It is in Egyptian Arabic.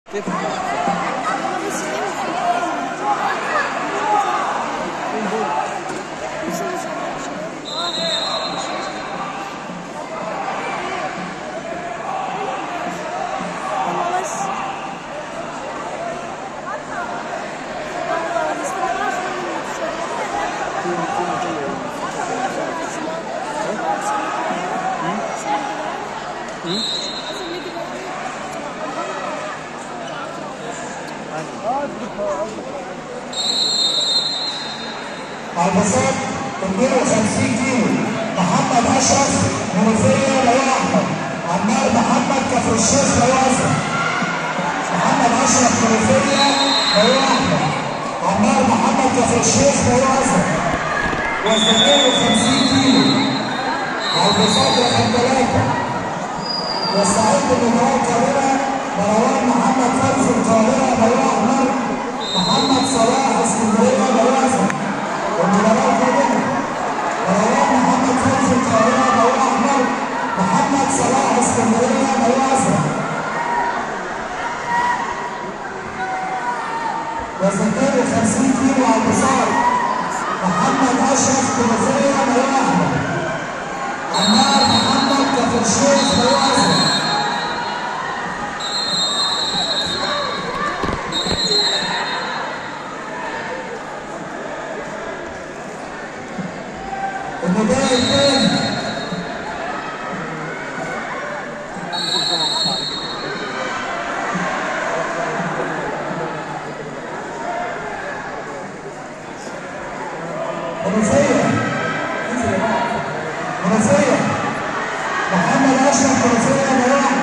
البساط 52 كيلو محمد اشرف منوفيه لواء احمد عمار محمد كفر الشيخ لواء ازرق محمد اشرف منوفيه لواء احمد عمار محمد كفر الشيخ لواء ازرق وزنين 50 كيلو البساط رقم ثلاثه والسعيد بالمباراه القادمه مروان محمد فوز القاهره لواء احمر محمد صلاح اسكندريه لواء ازرق والمباراه القادمه مروان محمد فوز القاهره لواء احمر محمد صلاح اسكندريه لواء ازرق وزنين 50 كيلو على البساط محمد اشرف كنوفيه لواء احمر عمار محمد كفر الشيخ لواء ازرق النداء الثاني منوفية منوفية محمد أشرف منوفية مروان